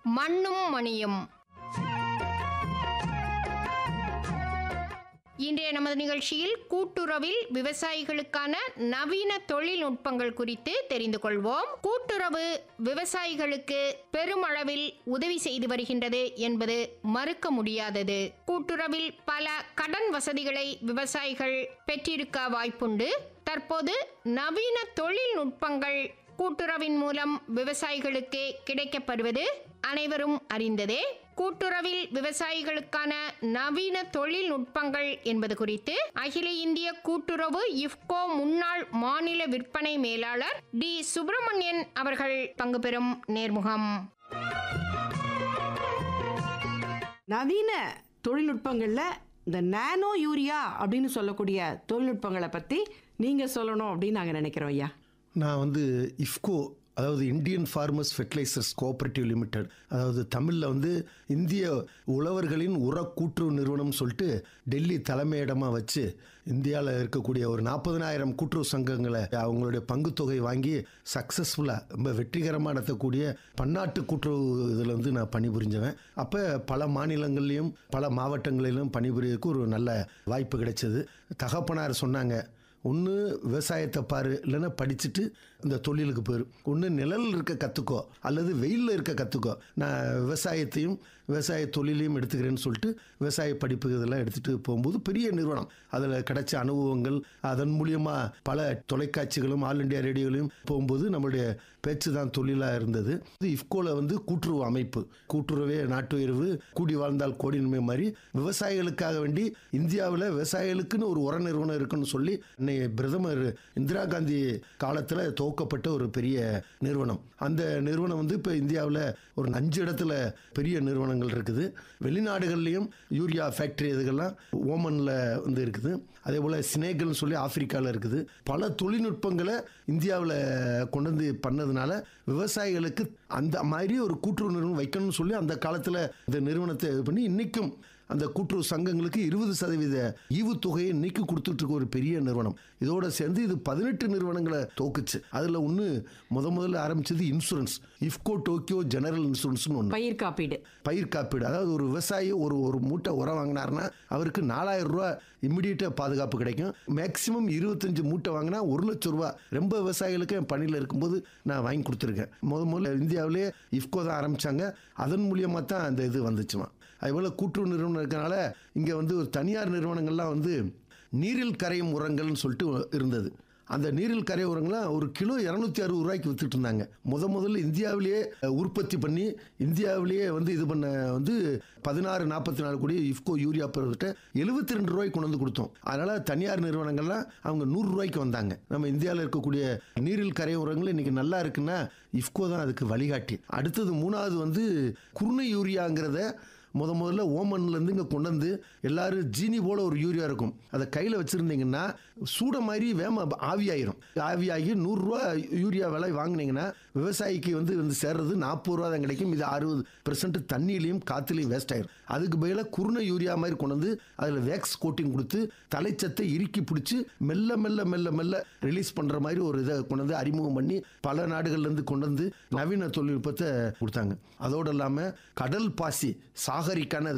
மண்ணும் மணியும் இன்றைய நமது நிகழ்ச்சியில் கூட்டுறவில் விவசாயிகளுக்கான நவீன தொழில்நுட்பங்கள் குறித்து தெரிந்து கொள்வோம் கூட்டுறவு விவசாயிகளுக்கு பெருமளவில் உதவி செய்து வருகின்றது என்பது மறுக்க முடியாதது கூட்டுறவில் பல கடன் வசதிகளை விவசாயிகள் பெற்றிருக்க வாய்ப்புண்டு தற்போது நவீன தொழில்நுட்பங்கள் கூட்டுறவின் மூலம் விவசாயிகளுக்கு கிடைக்கப்பெறுவது அனைவரும் அறிந்ததே கூட்டுறவில் விவசாயிகளுக்கான நவீன தொழில்நுட்பங்கள் என்பது குறித்து அகில இந்திய கூட்டுறவு இஃப்கோ முன்னாள் மாநில விற்பனை மேலாளர் டி சுப்பிரமணியன் அவர்கள் பங்கு பெறும் நேர்முகம் நவீன தொழில்நுட்பங்களில் இந்த நானோ யூரியா அப்படின்னு சொல்லக்கூடிய தொழில்நுட்பங்களை பற்றி நீங்கள் சொல்லணும் அப்படின்னு நாங்கள் நினைக்கிறோம் ஐயா நான் வந்து இஃப்கோ அதாவது Indian farmers fertilisers cooperative limited அதாவது தமிழில் வந்து இந்திய உழவர்களின் உர கூட்டுறவு நிறுவனம் சொல்லிட்டு டெல்லி தலைமையிடமாக வச்சு இந்தியாவில் இருக்கக்கூடிய ஒரு நாற்பதனாயிரம் கூட்டுறவு சங்கங்களை அவங்களுடைய பங்குத்தொகை வாங்கி சக்ஸஸ்ஃபுல்லாக ரொம்ப வெற்றிகரமாக நடத்தக்கூடிய பன்னாட்டு கூட்டுறவு இதில் வந்து நான் பணிபுரிஞ்சவன் அப்போ பல மாநிலங்கள்லையும் பல மாவட்டங்களிலும் பணிபுரியறதுக்கு ஒரு நல்ல வாய்ப்பு கிடைச்சது தகப்பனார் சொன்னாங்க ஒன்று விவசாயத்தை பாரு இல்லைன்னா படிச்சுட்டு இந்த தொழிலுக்கு போயிரு ஒன்று நிழல் இருக்க கற்றுக்கோ அல்லது வெயிலில் இருக்க கற்றுக்கோ நான் விவசாயத்தையும் விவசாய தொழிலையும் எடுத்துக்கிறேன்னு சொல்லிட்டு விவசாய படிப்பு இதெல்லாம் எடுத்துகிட்டு போகும்போது பெரிய நிறுவனம் அதில் கிடைச்ச அனுபவங்கள் அதன் மூலியமாக பல தொலைக்காட்சிகளும் ஆல் இண்டியா ரேடியோலையும் போகும்போது நம்மளுடைய பேச்சு தான் தொழிலாக இருந்தது இது இஃப்கோவில் வந்து கூட்டுறவு அமைப்பு கூட்டுறவே நாட்டு உயர்வு கூடி வாழ்ந்தால் கோடி நன்மை மாதிரி விவசாயிகளுக்காக வேண்டி இந்தியாவில் விவசாயிகளுக்குன்னு ஒரு உர நிறுவனம் இருக்குன்னு சொல்லி இன்னைக்கு பிரதமர் இந்திரா காந்தி காலத்தில் துவக்கப்பட்ட ஒரு பெரிய நிறுவனம் அந்த நிறுவனம் வந்து இப்போ இந்தியாவில் ஒரு அஞ்சு இடத்துல பெரிய நிறுவனங்கள் இருக்குது வெளிநாடுகள்லையும் யூரியா ஃபேக்டரி இதுகள்லாம் ஓமனில் வந்து இருக்குது அதே போல் ஸ்னேகல்னு சொல்லி ஆப்பிரிக்காவில் இருக்குது பல தொழில்நுட்பங்களை இந்தியாவில் கொண்டு வந்து பண்ணதுனால விவசாயிகளுக்கு அந்த மாதிரி ஒரு கூட்டுறவு நிறுவனம் வைக்கணும்னு சொல்லி அந்த காலத்தில் இந்த நிறுவனத்தை இது பண்ணி இன்றைக்கும் அந்த கூட்டுறவு சங்கங்களுக்கு இருபது சதவீத ஈவுத்தொகையை இன்னைக்கு கொடுத்துட்டு இருக்க ஒரு பெரிய நிறுவனம் இதோட சேர்ந்து இது பதினெட்டு நிறுவனங்களை தோக்குச்சு அதில் ஒன்று முத முதல்ல ஆரம்பிச்சது இன்சூரன்ஸ் இஃப்கோ டோக்கியோ ஜெனரல் இன்சூரன்ஸ்னு ஒன்று பயிர் காப்பீடு பயிர் காப்பீடு அதாவது ஒரு விவசாயி ஒரு ஒரு மூட்டை உரம் வாங்கினாருன்னா அவருக்கு நாலாயிரம் ரூபா இம்மிடியட்டாக பாதுகாப்பு கிடைக்கும் மேக்சிமம் இருபத்தஞ்சு மூட்டை வாங்கினா ஒரு லட்சம் ரூபா ரொம்ப விவசாயிகளுக்கு என் பணியில் இருக்கும்போது நான் வாங்கி கொடுத்துருக்கேன் முத முதல்ல இந்தியாவிலே இஃப்கோ தான் ஆரம்பித்தாங்க அதன் மூலியமாக தான் அந்த இது வந்துச்சுமா அதேபோல் கூட்டுறவு நிறுவனம் இருக்கனால இங்கே வந்து ஒரு தனியார் நிறுவனங்கள்லாம் வந்து நீரில் கரையும் உரங்கள்னு சொல்லிட்டு இருந்தது அந்த நீரில் கரை உரங்கள்லாம் ஒரு கிலோ இரநூத்தி அறுபது ரூபாய்க்கு வித்துட்டு இருந்தாங்க முத முதல்ல இந்தியாவிலேயே அஹ், உற்பத்தி பண்ணி இந்தியாவிலேயே வந்து இது பண்ண வந்து பதினாறு நாற்பத்தி நாலு கோடி இஃப்கோ யூரியா பெருகிட்ட எழுபத்தி ரெண்டு ரூபாய்க்கு கொண்டு வந்து கொடுத்தோம் அதனால தனியார் நிறுவனங்கள்லாம் அவங்க நூறு ரூபாய்க்கு வந்தாங்க நம்ம இந்தியாவில் இருக்கக்கூடிய நீரில் கரை உரங்கள் இன்னைக்கு நல்லா இருக்குன்னா இஃப்கோ தான் அதுக்கு வழிகாட்டி அடுத்தது மூணாவது வந்து குருணை யூரியாங்கிறத முத முதல்ல ஓமன்லேருந்து இங்கே கொண்டு வந்து எல்லாரும் ஜீனி போல ஒரு யூரியா இருக்கும் அதை கையில் வச்சுருந்தீங்கன்னா சூட மாதிரி வேம ஆவியாயிரும் ஆவியாகி நூறுரூவா யூரியா விலை வாங்குனீங்கன்னா விவசாயிக்கு வந்து வந்து சேர்றது நாற்பது ரூபா தான் கிடைக்கும் இது அறுபது பெர்சன்ட் தண்ணியிலையும் காற்றுலையும் வேஸ்ட் ஆயிரும் அதுக்கு பதிலாக குருணை யூரியா மாதிரி கொண்டு வந்து அதில் வேக்ஸ் கோட்டிங் கொடுத்து தலைச்சத்தை இறுக்கி பிடிச்சி மெல்ல மெல்ல மெல்ல மெல்ல ரிலீஸ் பண்ணுற மாதிரி ஒரு இதை கொண்டு வந்து அறிமுகம் பண்ணி பல நாடுகள்லேருந்து கொண்டு வந்து நவீன தொழில்நுட்பத்தை கொடுத்தாங்க அதோடு இல்லாமல் கடல் பாசி சாகரிக்கான